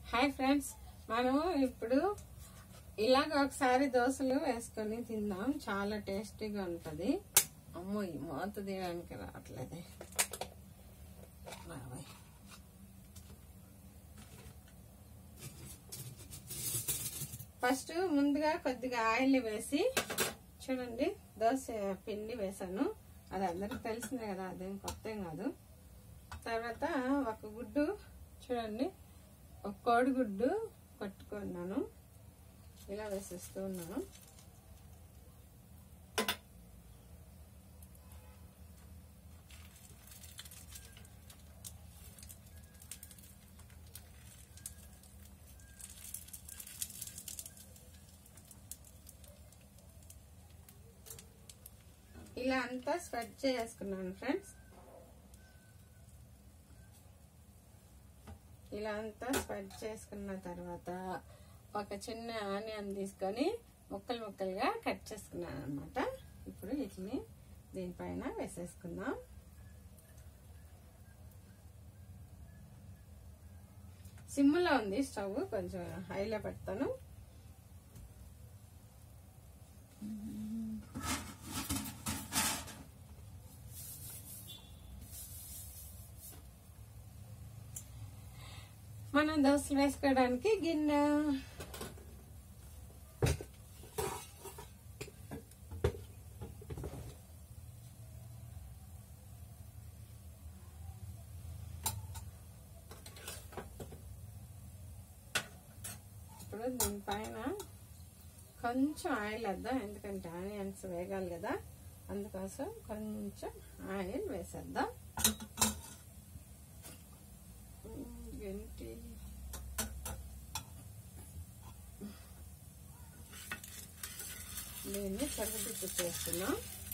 Hi friends మనం ఇప్పుడు ఇలాగ ఒకసారి దోశలు వేసుకొని తిందాం చాలా టేస్టీగా ఉంటుంది అమ్మో ఈ మూత తీయడానికి రావట్లేదే రావయ్. ఫస్ట్ ముందుగా కొద్దిగా ఆయిల్ వేసి చూడండి దోశ పిండి వేసాను అది అందరికి తెలిసిందే కదా అదేం కొత్త ఏం కాదు తర్వాత ఒక గుడ్డు చూడండి ఒక కోడిగుడ్డు పట్టుకున్నాను ఇలా వేసేస్తూ ఉన్నాను ఇలా అంతా స్ప్రెడ్ చేసుకున్నాను ఫ్రెండ్స్ ఇలా అంతా స్ప్రెడ్ చేసుకున్న తర్వాత ఒక చిన్న ఆనియన్ తీసుకొని ముక్కలు ముక్కలుగా కట్ చేసుకున్నాను అనమాట ఇప్పుడు వీటిని దీనిపైన వేసేసుకుందాం సిమ్లో ఉంది స్టవ్ కొంచెం హైలో పెడతాను మనం దోశలు వేసుకోవడానికి గిన్నె ఇప్పుడు దీనిపైన కొంచెం ఆయిల్ వేద్దాం ఎందుకంటే ఆనియన్స్ వేగాలి కదా అందుకోసం కొంచెం ఆయిల్ వేసేద్దాం ఏంటి దీన్ని సరిదిప్పు చేస్తున్నాం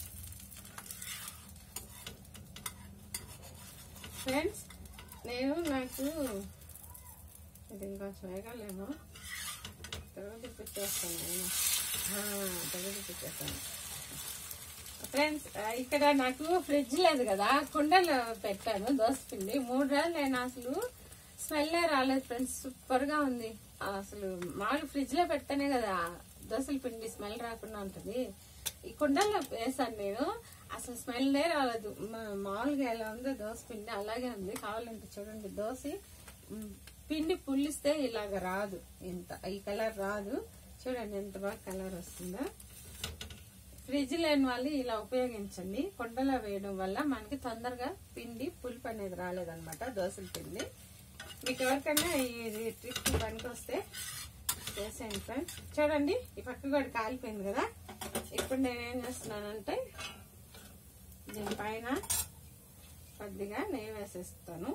ఫ్రెండ్స్ నేను నాకు ఇది ఇంకొంచెం వేగాలేమో తెగదిప్పు చేస్తాను నేను తెగదిప్పు చేస్తాను ఫ్రెండ్స్ ఇక్కడ నాకు ఫ్రిడ్జ్ లేదు కదా కుండలో పెట్టాను దోశ పిండి మూడు రోజులు నేను అసలు స్మెల్లే రాలేదు ఫ్రెండ్స్ సూపర్ గా ఉంది అసలు మామూలు ఫ్రిడ్జ్ లో పెడితేనే కదా దోశల పిండి స్మెల్ రాకుండా ఉంటుంది ఈ కుండలో వేసాను నేను అసలు స్మెల్లే రాలేదు మా- మామూలుగా ఎలా ఉందో దోశ పిండి అలాగే ఉంది కావాలంటే చూడండి దోశ ఉమ్, పిండి పుల్లిస్తే ఇలాగ రాదు ఇంత ఈ కలర్ రాదు చూడండి ఎంత బాగా కలర్ వస్తుందో ఫ్రిడ్జ్ లేని వాళ్ళు ఇలా ఉపయోగించండి కొండలో వేయడం వల్ల మనకి తొందరగా పిండి పులుపు అనేది రాలేదన్నమాట దోశల పిండి మీకు ఎవరికైనా ఈ ట్రిక్ పనికి వస్తే చేసేయండి ఫ్రెండ్స్ చూడండి ఈ పక్క కూడా కాలిపోయింది కదా ఇప్పుడు నేనేం చేస్తున్నానంటే దీనిపైన కొద్దిగా నెయ్యి వేసేస్తాను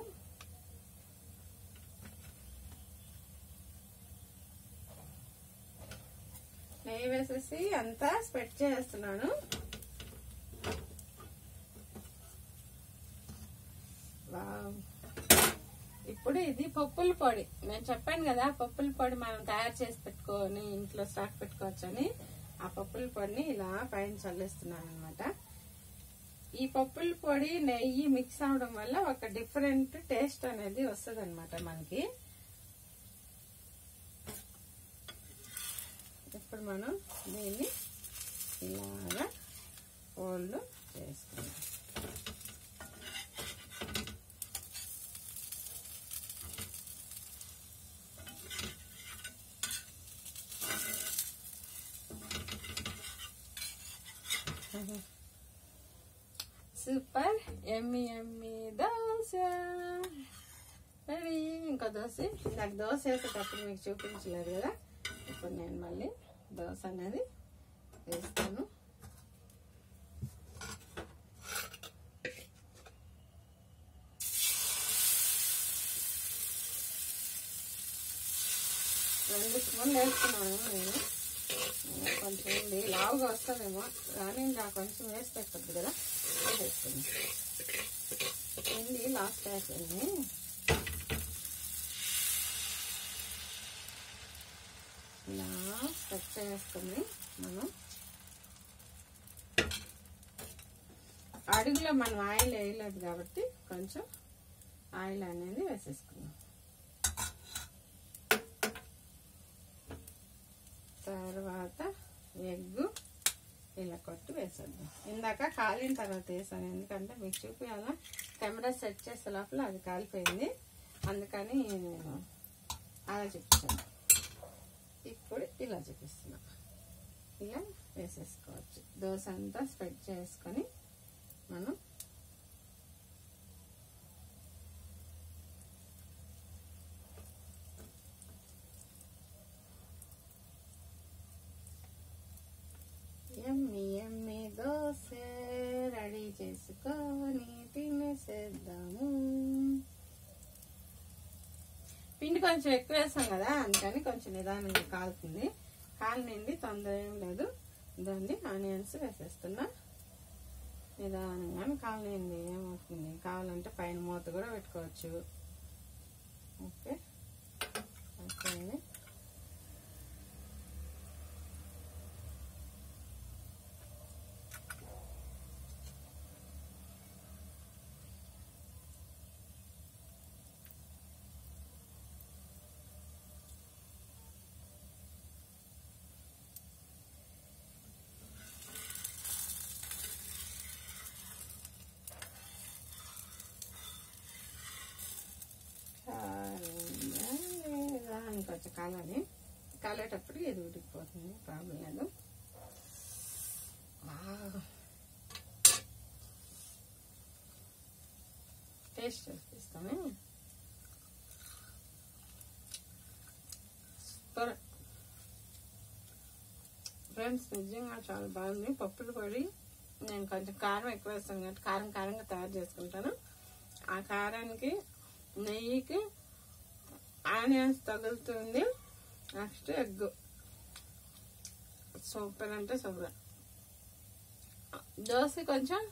నెయ్యి వేసేసి అంతా స్ప్రెడ్ చేస్తున్నాను వావ్. ఇప్పుడు ఇది పప్పుల పొడి నేను చెప్పాను కదా పప్పుల పొడి మనం తయారు చేసి పెట్టుకొని ఇంట్లో స్టాక్ పెట్టుకోవచ్చు అని ఆ పప్పుల పొడిని ఇలా పైన చల్లేస్తున్నాను అనమాట ఈ పప్పుల పొడి నెయ్యి మిక్స్ అవడం వల్ల ఒక డిఫరెంట్ టేస్ట్ అనేది వస్తుంది అనమాట మనకి ఇప్పుడు మనం దీన్ని ఇలాగా ఫోల్డ్ చేసుకుందాం సూపర్ ఎమ్మి ఎమ్మి దోశ రెడీ ఇంకో దోశ నాకు దోశ వేసేటప్పుడు మీకు చూపించలేదు కదా ఇప్పుడు నేను మళ్ళీ దోశ అనేది వేస్తాను రెండు స్పూన్లు వేస్తున్నాను నేను కొంచెం ఉంది లావుగా వస్తుందేమో కానీ ఇంకా కొంచెం వేస్తే అయిపోద్ది కదా వేస్తుంది పిండి లాస్ట్ అయిపోయింది ఇలా స్ప్రెడ్ చేసుకుని మనం అడుగులో మనం ఆయిల్ వేయలేదు కాబట్టి కొంచెం ఆయిల్ అనేది వేసేసుకుందాం వేసేద్దాం ఇందాక కాలిన తర్వాత వేసాను ఎందుకంటే మీకు చూపించాలా కెమెరా సెట్ చేసే లోపల అది కాలిపోయింది అందుకని నేను అలా చూపించాను ఇప్పుడు ఇలా చూపిస్తున్నా ఇలా వేసేసుకోవచ్చు దోశ అంతా స్ప్రెడ్ చేసుకొని మనం ఎమ్మి ఎమ్మి దోశ రెడీ చేసుకొని తినేసేద్దాము పిండి కొంచెం ఎక్కువ వేసాం కదా అందుకని కొంచెం నిదానంగా కాలుతుంది కాలనిండి తొందర ఏం లేదు దాన్ని ఆనియన్స్ వేసేస్తున్నా నిదానంగా కాలనిండి ఏమవుతుంది కావాలంటే పైన మూత కూడా పెట్టుకోవచ్చు ఓకే ఓకే లేదా ఇంకొంచెం కాలని కాలేటప్పుడు ఇది ఉడికిపోతుంది ప్రాబ్లం లేదు టేస్ట్ చూపిస్తామే సూపర్ ఫ్రెండ్స్ నిజంగా చాలా బాగుంది పప్పుల పొడి నేను కొంచెం కారం ఎక్కువ వేస్తాను కాబట్టి కారం కారంగా తయారు చేసుకుంటాను ఆ కారానికి నెయ్యికి ఆనియన్స్ తగులుతుంది నెక్స్ట్ ఎగ్ సూపర్ అంటే సూపర్ దోశ కొంచెం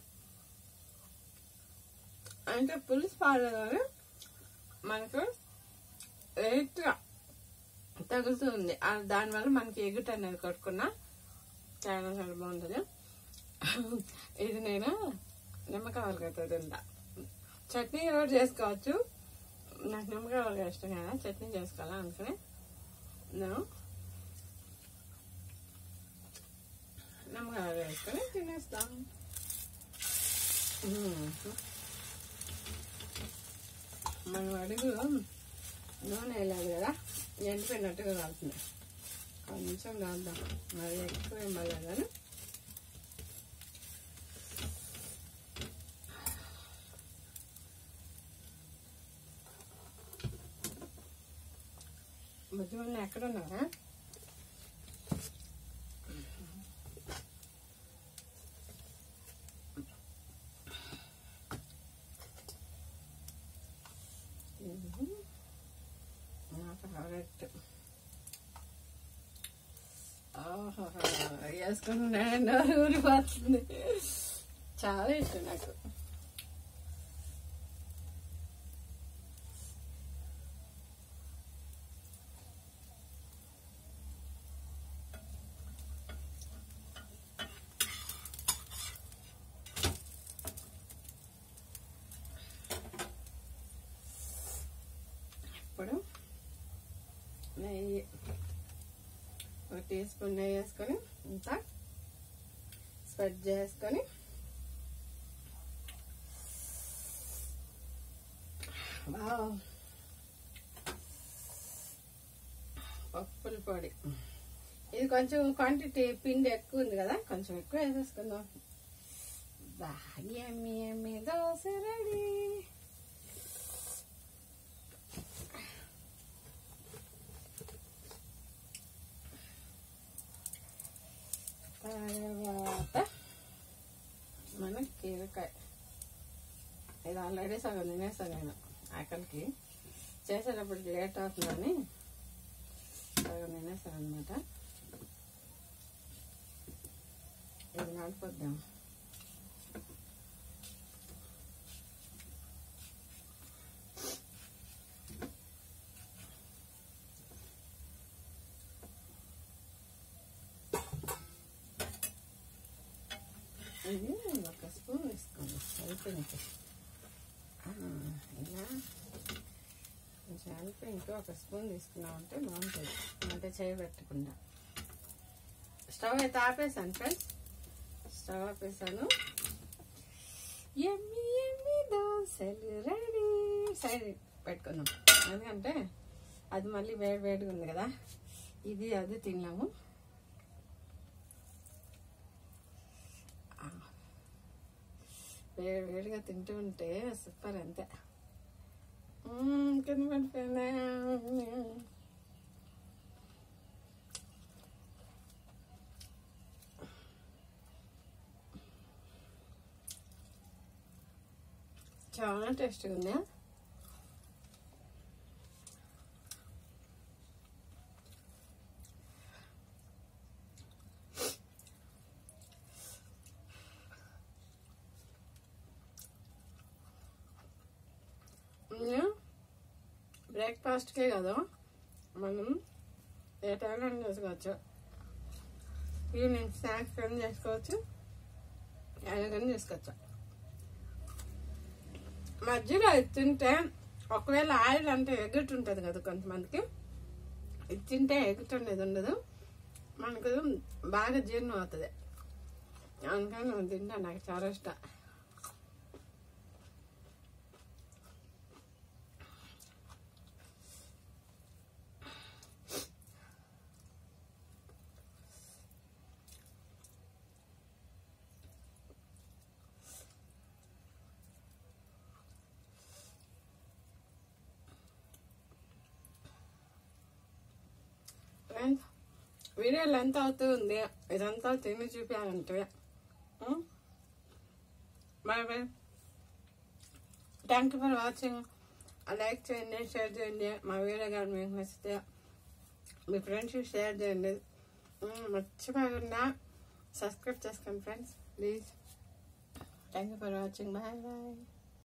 అంటే పులుసు పాడలేదు కానీ మనకు లైట్గా తగులుతుంది ఆ దానివల్ల మనకి ఎగుట అనేది కొట్టుకున్నా చాలా చాలా బాగుంటుంది ఇది నేను నిమ్మకాయలకైతే తింటా చట్నీ కూడా చేసుకోవచ్చు నాకు నిమ్మకాయ ఇష్టం కదా చట్నీ చేసుకోవాలా అనుకుని నేను నిమ్మకాయ వేసుకొని తినేస్తాం మనం అడుగు నూనె వేయలేదు కదా ఎండిపోయినట్టుగా కాలుతుంది కొంచెం కాద్దాం మరి ఎక్కువ ఏం పడలేదు కానీ బుజ్జిమల్ని ఎక్కడ ఉన్నారా నా ఫేవరెట్ వేసుకున్నా ఊరిపోతుంది చాలా ఇష్టం నాకు ఇప్పుడు నెయ్యి ఒక టీ స్పూన్ నెయ్యి వేసుకొని ఇంత స్ప్రెడ్ చేసుకొని వావ్ పప్పుల పొడి ఇది కొంచెం క్వాంటిటీ పిండి ఎక్కువ ఉంది కదా కొంచెం ఎక్కువ వేసేసుకుందాం బా ఎమ్మి ఎమ్మి దోశ రెడీ తర్వాత మన కీరకాయ ఇది ఆల్రెడీ సగం తినేస్తాను నేను ఆకలికి చేసేటప్పటికి లేట్ అవుతుందని సగం తినేస్తాను అనమాట ఇది నడిపోద్దాం ఇది ఒక స్పూన్ వేసుకోండి అయిపోయింది ఇలా కొంచెం అయిపోయి ఇంకో ఒక స్పూన్ తీసుకున్నామంటే బాగుంటుంది అంటే చేయబెట్టకుండా స్టవ్ అయితే ఆపేసాను ఫ్రెండ్స్ స్టవ్ ఆపేసాను ఎమ్మి ఎమ్మి దోశలు రెడీ సైడ్ పెట్టుకుందాం ఎందుకంటే అది మళ్ళీ వేడి వేడిగా ఉంది కదా ఇది అది తిన్నాము ఆ. వేడి వేడిగా తింటూ ఉంటే సూపర్ అంతే మ్మ్, కింద పడిపోయిందా చాలా టేస్ట్గా ఉంది బ్రేక్ఫాస్ట్కే కదా మనం ఏ టైంలో చేసుకోవచ్చు ఈవినింగ్ స్నాక్స్ కానీ చేసుకోవచ్చు ఎలా కానీ చేసుకోవచ్చు మధ్యలో ఇది తింటే ఒకవేళ ఆయిల్ అంటే ఎగుట్ ఉంటుంది కదా కొంతమందికి ఇది తింటే ఎగుట్ అనేది ఉండదు మనకు బాగా జీర్ణం అవుతుంది అందుకని నేను తింటా నాకు చాలా ఇష్టం ఫ్రెండ్స్ వీడియో లెంత్ అవుతూ ఉంది ఇదంతా తిని చూపించాలంటే bye bye thank you for watching like చేయండి షేర్ చేయండి మా వీడియో కానీ మీకు నచ్చితే మీ ఫ్రెండ్స్కి షేర్ చేయండి ఉమ్, మర్చిపోకుండా సబ్స్క్రైబ్ చేసుకోండి friends please thank you for watching bye bye